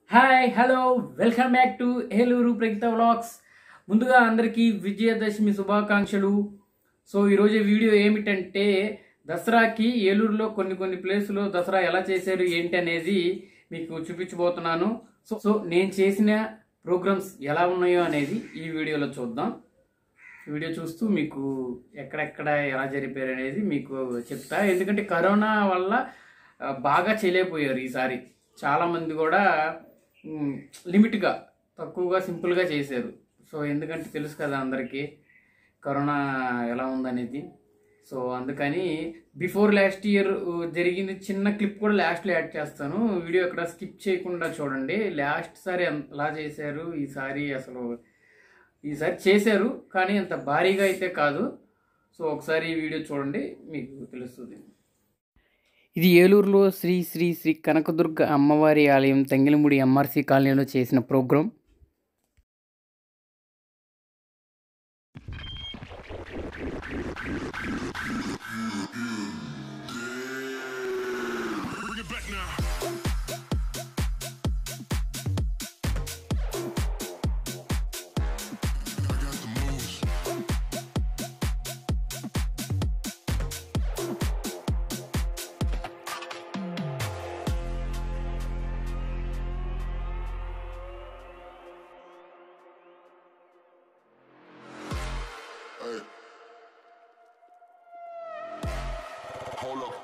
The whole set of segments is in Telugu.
Hi hello welcome back to Eluru Pragitha vlogs ముందుగా అందరికీ విజయదశమి శుభాకాంక్షలు సో ఈరోజు వీడియో ఏమిటంటే దసరాకి ఏలూరులో కొన్ని కొన్ని ప్లేసులు దసరా ఎలా చేశారు ఏంటి అనేది మీకు చూపించబోతున్నాను సో సో నేను చేసిన ప్రోగ్రామ్స్ ఎలా ఉన్నాయో అనేది ఈ వీడియోలో చూద్దాం వీడియో చూస్తూ మీకు ఎక్కడెక్కడ ఎలా జరిపారు అనేది మీకు చెప్తా ఎందుకంటే కరోనా వల్ల ఆ, బాగా చేయలేకపోయారు ఈసారి చాలామంది కూడా మ్, లిమిట్గా తక్కువగా సింపుల్గా చేశారు సో ఎందుకంటే తెలుసు కదా అందరికీ కరోనా ఎలా ఉందనేది సో అందుకని బిఫోర్ లాస్ట్ ఇయర్ జరిగింది చిన్న క్లిప్ కూడా లాస్ట్లో యాడ్ చేస్తాను వీడియో ఎక్కడ స్కిప్ చేయకుండా చూడండి లాస్ట్ సారి ఎంత- ఎలా చేశారు ఈసారి అసలు ఈసారి చేశారు కానీ అంత భారీగా అయితే కాదు సో ఒకసారి ఈ వీడియో చూడండి మీకు తెలుస్తుంది ఇది ఏలూరులో శ్రీ శ్రీ శ్రీ కనకదుర్గ అమ్మవారి ఆలయం తంగిలముడి ఎంఆర్సి కాలనీలో చేసిన programme Bring it back now. I got the moves. Hey. Hold up.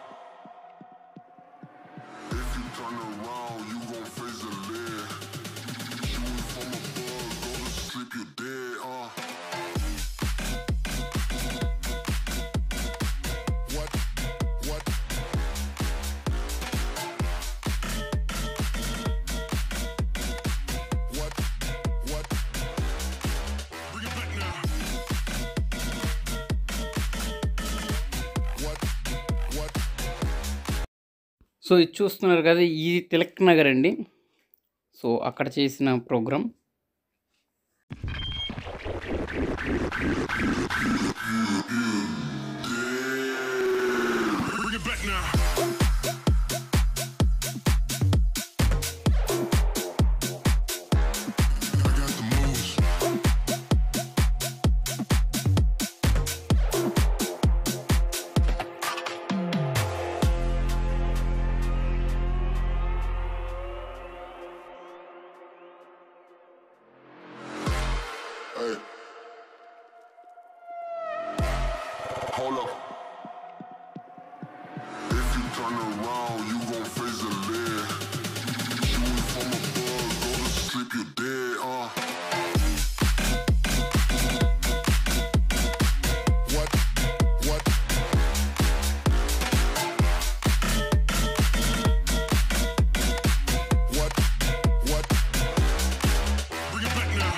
If you turn around, you gon' face the lead. Shooting from above, go to sleep, you dead, uh. What? What? What? What? Bring it back now. What? What? So ఇది చూస్తున్నారు కదా ఇది తిలక్ నగర్ అండి సో అక్కడ చేసిన programme Bring it back now. I got the moves. Hey. Hold up. If you turn around, you gon' face the lead. Shooting from above, go to sleep, you dead, uh. What? What? What? What? Bring it back now.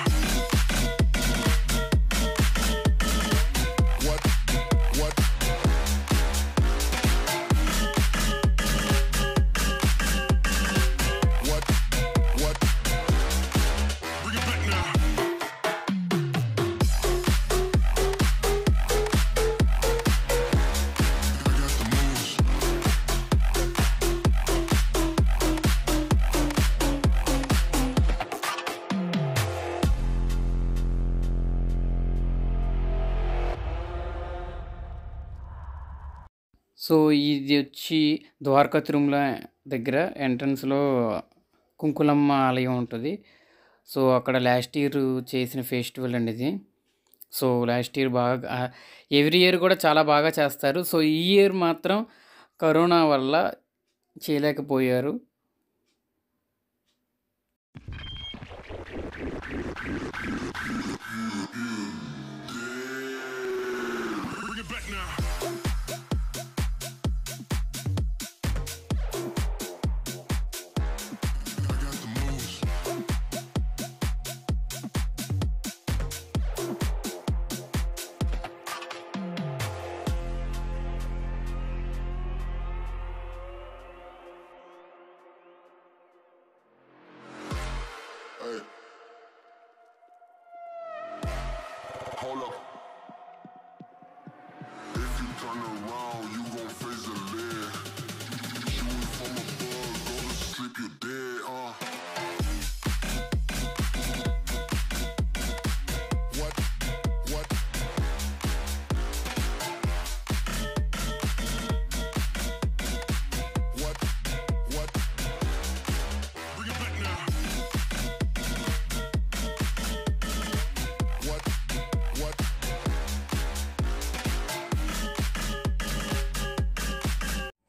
What? What? What? What? Bring it back now. I got the moves. So ఇది వచ్చి ద్వారకా తిరుమల దగ్గర ఎంట్రన్స్లో కుంకులమ్మ ఆలయం ఉంటుంది సో అక్కడ లాస్ట్ ఇయర్ చేసిన ఫెస్టివల్ అండి ఇది సో లాస్ట్ ఇయర్ బాగా ఎవ్రీ ఇయర్ కూడా చాలా బాగా చేస్తారు సో ఈ ఇయర్ మాత్రం కరోనా వల్ల చేయలేకపోయారు Bring it back now. I got the moves. Hey.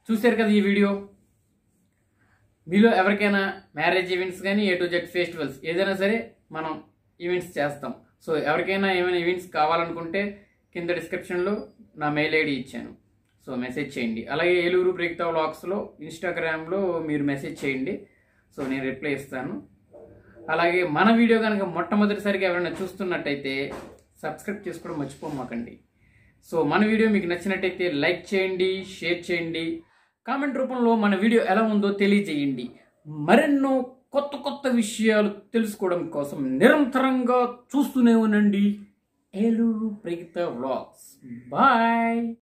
చూశారు కదా ఈ వీడియో మీలో ఎవరికైనా మ్యారేజ్ ఈవెంట్స్ కానీ ఏ టు జెడ్ ఫెస్టివల్స్ ఏదైనా సరే మనం ఈవెంట్స్ చేస్తాం సో ఎవరికైనా ఏమైనా ఈవెంట్స్ కావాలనుకుంటే కింద డిస్క్రిప్షన్లో నా మెయిల్ ఐడి ఇచ్చాను సో మెసేజ్ చేయండి అలాగే ఏలూరు బ్రేక్తా వ్లాగ్స్లో ఇన్స్టాగ్రామ్లో మీరు మెసేజ్ చేయండి సో నేను రిప్లై ఇస్తాను అలాగే మన వీడియో కనుక మొట్టమొదటిసారిగా ఎవరైనా చూస్తున్నట్టయితే సబ్స్క్రైబ్ చేసుకోవడం మర్చిపోమాకండి సో మన వీడియో మీకు నచ్చినట్టయితే లైక్ చేయండి షేర్ చేయండి కామెంట్ రూపంలో మన వీడియో ఎలా ఉందో తెలియజేయండి మరెన్నో కొత్త కొత్త విషయాలు తెలుసుకోవడం కోసం నిరంతరంగా చూస్తూనే ఉండండి ఏలూరు ప్రేగిత వ్లాగ్స్ బాయ్